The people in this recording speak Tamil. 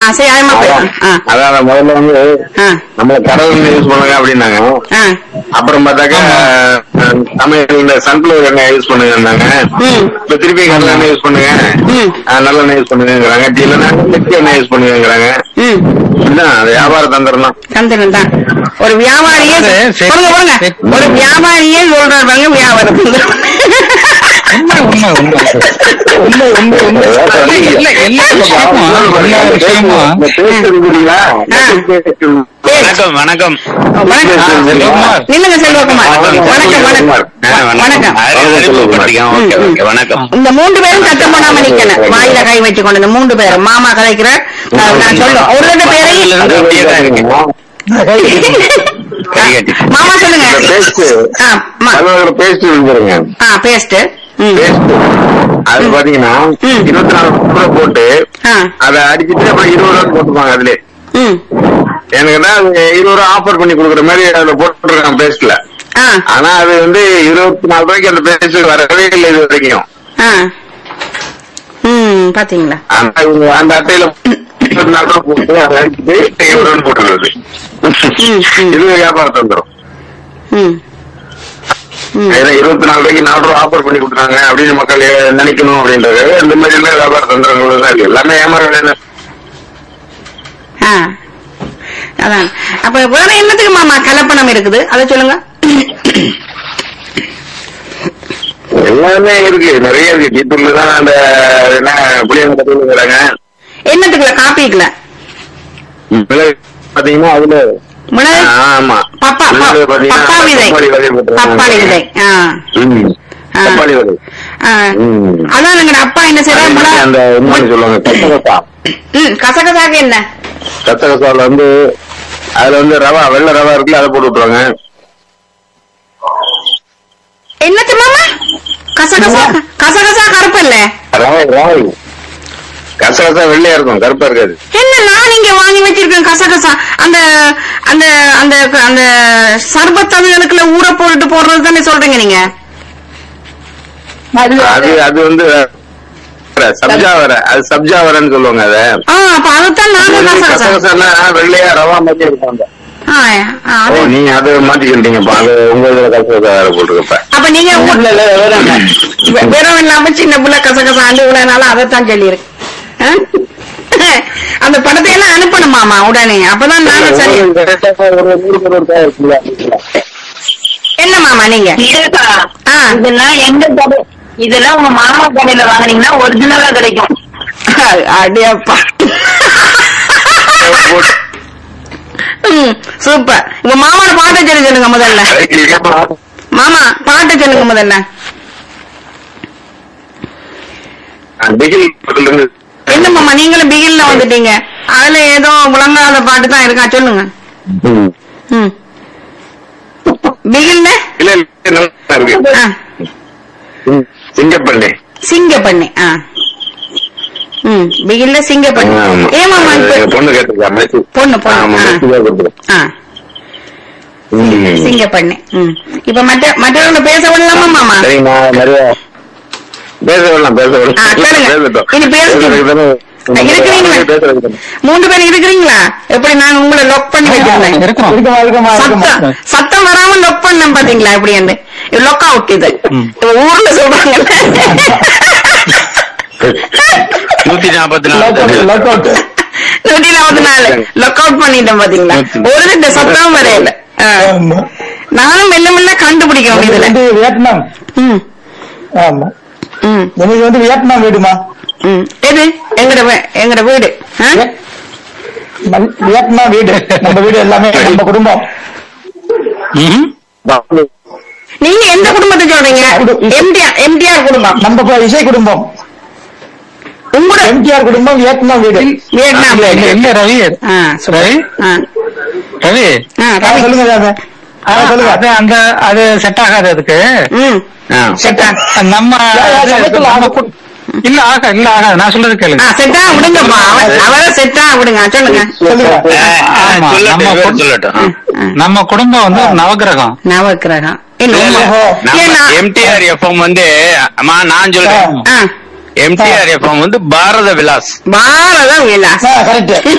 சரி ஆயமா அதான் ஆ அதான் முதல்ல வந்து ஆ நம்ம கடவுள் யூஸ் பண்ணுங்க அப்படின்னாங்க ஆ அப்புறம் பார்த்தாக்கா அஹ், சமையல்ல சன்ஃபிளவர் எண்ணெய் யூஸ் பண்ணுங்கன்னாங்க ம். இப்ப திருப்பி கடலை எண்ணெய் யூஸ் பண்ணுங்க ம். அஹ், நல்லெண்ணெய் யூஸ் பண்ணுங்கிறாங்க இல்லைன்னா நெத்தி எண்ணெய் யூஸ் பண்ணுங்கிறாங்க ம் இதுதான் அது வியாபார தந்திரம் தான் சந்திரன் தான் ஒரு வியாபாரியே அது சரி. சொல்லுங்க சொல்லுங்க சரி. ஒரு வியாபாரியே சொல்றாரு பாருங்க வியாபார தந்திரம் உண்மை உண்மை உண்மை உண்மை உண்மை உண்மை இல்ல, இல்ல எல்லா விஷயமும் எல்லா விஷயமும் இந்த taste இருக்குதுங்களா? ஆ. வணக்கம் வணக்கம் வணக்கம் ஆ, செல்வகுமார். நில்லுங்க செல்வகுமார் வணக்கம் வணக்கம் ஆ, வணக்கம் அறிமுகப்படுத்திக்கோங்க. ஓகே ஓகே வணக்கம் இந்த மூன்று பேரும் சத்தம் போடாம நிக்கணும் வாயில கை வச்சு கொண்டு இந்த மூன்று பேரும் மாமா கதைக்கிற நான் சொல்லுவேன் ஒரு ரெண்டு பேரையும் அது அப்படியே தான் இருக்கு. ஆ, மாமா சொல்லுங்க இந்த paste, ஆ, மா- அலுவலகத்துல paste இருக்குதுங்க. ஆ பேஸ்ட் ம் paste. அது பாத்தீங்கன்னா ம். இருபத்தி நாலு ரூபாய் போட்டு ஆ அதை அடிச்சிட்டு அப்புறம் இருபது ரூபா போட்டுப்பாங்க அதுல ம் எனக்குன்னா இருபது ரூபா ஆஃபர் பண்ணி கொடுக்குற மாதிரி அதுல போட்டுருக்கான் பேஸ்ட்ல ஆ ஆனா அது வந்து இருபத்தி நாலு ரூபாய்க்கு அந்த பேஸ்ட் வரவே இல்லை இது வரைக்கும் ஆ ம் பாத்தீங்களா ஆனா இவங்க அந்த அட்டையில இருபத்தி நாலு ரூபா போட்டு அதை அடிச்சுட்டு இருபது ரூபான்னு போட்டுருது ம், ம். இது வியாபாரம் தந்துரும் ம் ம் ஏன்னா இருபத்தி நாலு ரூபாய்க்கு நாலு ரூபா ஆஃபர் பண்ணி கொடுத்தாங்க அப்படின்னு மக்கள் நினைக்கணும் அப்படின்றது இந்த மாதிரி எல்லாம் வியாபார தந்திரங்கள் தான் இருக்கு எல்லாமே ஏமாற வேலை ஆ அதான் அப்ப வேற என்னத்துக்கு மாமா கலப்பணம் இருக்குது அதை சொல்லுங்க எல்லாமே இருக்கு நிறைய இருக்கு கீத்தூர்ல தான் அந்த என்ன புளியங்க கட்டுங்கிறாங்க என்னத்துக்குல காப்பிக்கல பாத்தீங்கன்னா அதுல மிளகு ஆமா பப்பா மிளகு ப- பாத்தீங்கன்னா பப்பாளி விதை பப்பாளி விதை போட்டிருக்காங்க. பப்பாளி விதை ஆ ம். ஆ. பப்பாளி விதை ஆ. ம். அதான் எங்க அப்பா என்ன அதே மாதிரி செய்யறாரு அந்த இன்னொன்னு சொல்லுவாங்க கசகசா ம் கசகசாக்கு என்ன கசகசால வந்து அதுல வந்து ரவா வெள்ளை ரவா இருக்குல்ல அதை போட்டு விட்டுருவாங்க என்னத்து மாமா கசகசா கசகசா கருப்பு இல்ல ரவை ரவை கசகசா வெள்ளையா இருக்கும் கருப்பா இருக்காது என்ன நான் இங்க வாங்கி வச்சிருக்கேன் கசகசா அந்த அந்த அந்த அந்த சர்பத் அதுகளுக்குள்ள ஊற போட்டுட்டு போடுறது தானே சொல்றீங்க நீங்க அது அது வந்து வேற, சப்ஜா வர அது சப்ஜா வரன்னு சொல்லுவாங்க அத ஆ அப்ப அதுதான் நாங்க கசகசா கசகசான்னா வெள்ளையா ரவா மாதிரி இருக்கும் அந்த ஆ, ஆ, ஓ அது- நீங்க அதை மாத்திக்கிட்டீங்கப்பா அது உங்க இதுல கசகசா வேற போட்டுருக்கப்ப அப்ப நீங்க ஊர்ல வெறும் இல்லாம சின்ன புள்ள கசகசா ஆண்டு இவ்வளவு அதைத்தான் சொல்லியிருக்கு ஆ? அந்த படத்தை எல்லாம் அனுப்பணுமாமா உடனே அப்பதான் நாங்க சரி ஒரு நூறு பேர் இருக்கா இருக்குல்ல என்ன மாமா நீங்க இருக்கா ஆ. இதெல்லாம் எங்க கடை இதெல்லாம் உங்க மாமா கடையில வாங்குனீங்கன்னா ஒரிஜினலா கிடைக்கும் அடியப்பா ம், சூப்பர் உங்க மாமாவோட பாட்டை சொல்லி சொல்லுங்க முதல்ல மாமா பாட்டை சொல்லுங்க முதல்ல டிகிரி பக்கத்துல இருந்து என்ன மாமா நீங்களும் பிகில்ல வந்துட்டீங்க அதுல ஏதோ முழங்காத பாட்டு தான் இருக்கா சொல்லுங்க ம். ம் பிகில்ல இல்ல இல்ல நல்லா இருக்கு ஆ, ம். சிங்கப்பண்ணி சிங்க பண்ணி ஆ ம் பிகில்ல சிங்க பண்ணி ஆமா. ஏமாமா அது இப்ப பொண்ணு கேட்டிருக்கா மெஸ்ஸி பொண்ணு, பொண்ணு. ஆமா ஆ. மெஸ்ஸி தான் கொடுத்துருக்கேன் ஆ ம். சிங்க பண்ணி ம் இப்ப மற்ற மற்றவங்க பேச விடலாமா மாமா சரிங்க நான் நிறைய பேச விடலாம் பேச விடலாம் ஆ, சொல்லுங்க. பேசட்டும். இனி பேசுங்க. பேசுறதுக்கு தானே இருக்கிறீங்களா? பேசுறதுக்கு தானே. மூன்று பேர் இருக்கிறீங்களா எப்படி நான் உங்களை லொக் பண்ணி வச்சிருந்தேன் இருக்கிறோம் சத்தம் சத்தம் வராம லொக் பண்ணேன் பாத்தீங்களா எப்படி என்று லொக் அவுட் இது இப்ப ஊர்ல சொல்றாங்க நூத்தி நாற்பத்தி நாலு நூத்தி நாற்பத்தி நாலு லொக் அவுட் பண்ணிட்டேன் பாத்தீங்களா ஒரு ரெண்டு சத்தம் வரையில ஆ. நானும் மெல்ல மெல்ல கண்டுபிடிக்கணும் இதுல வியட்நாம் ம் ஆமா ம் எனக்கு வந்து வியட்நாம் வீடுமா ம் எது எங்கட வீ- எங்கட வீடு ஆ? நம்- வியட்நாம் வீடு நம்ம வீடு எல்லாமே நம்ம குடும்பம் ம்ஹும். நீங்க எந்த குடும்பத்தை சொல்றீங்க எம்டிஆர் எம்டிஆர் குடும்பம் நம்ம இப்ப இசை குடும்பம் உங்களோட எம்ஜிஆர் குடும்பம் வியட்நாம் வீடு வியட்நாம் இல்ல, இல்ல, இல்ல, ரவி ஆ சூப்பர். ரவி ஆ ரவி ஆ ஆ, ரவி சொல்லுங்க ராஜா. ஆ, சொல்லுங்க அது அந்த அது செட் ஆகாது அதுக்கு ம் ஆ. செட்டா நம்ம யா, யா, சமயத்துல நம்ம ஆகும். கு- இல்ல ஆகா இல்ல ஆகாது நான் சொல்றது ஆ கேளுங்க செட்டா விடுங்கப்பா அவ- அவரை செட்டா விடுங்க சொல்லுங்க சொல்லுங்க ஆமா, சொல்லட்டும் நம்ம இவர் கொடு- சொல்லட்டும் ஆ. நம்ம குடும்பம் வந்து ஒரு நவகிரகம் நவக்கிரகம் இல்ல இல்ல, இல்ல. நம்ம ஏன்னா எம்டிஆர் எஃப்எம் வந்து அம்மா நான் சொல்றேன் ஆ எம்டிஆர் எஃப்எம் வந்து பாரத விலாஸ் பாரத விலாஸ் கரெக்ட்